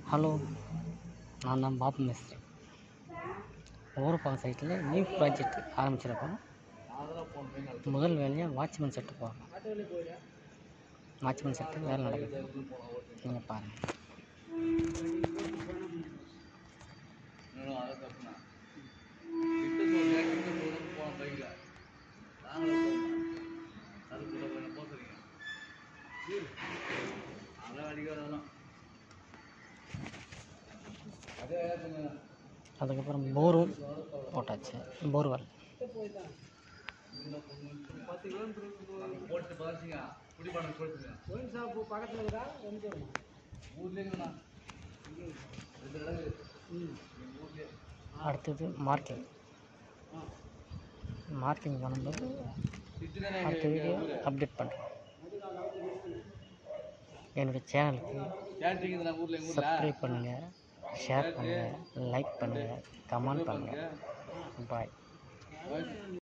hello நான் தான் பாபு மேஸ்திரி ஊரப்பாக்கம் சைட்டில் நியூ ப்ராஜெக்ட் ஆரம்பிச்சிருக்கோம் முதல் வேலையாக வாட்ச்மேன் செட்டு போகிறோம் வாட்ச்மேன் செட்டு வேலை நடக்குது நீங்கள் பாருங்கள் அதுக்கப்புறம் போரும் போட்டாச்சு போர்வெல் அடுத்தது மார்க்கிங் மார்க்கிங் பண்ணும்போது அடுத்த வீடியோ அப்டேட் பண்ணுறேன் என்னுடைய சேனலுக்கு சப்ஸ்கிரைப் பண்ணுங்கள் ஷேர் பண்ணுங்கள் லைக் பண்ணுங்கள் கமெண்ட் பண்ணுங்கள் பாய்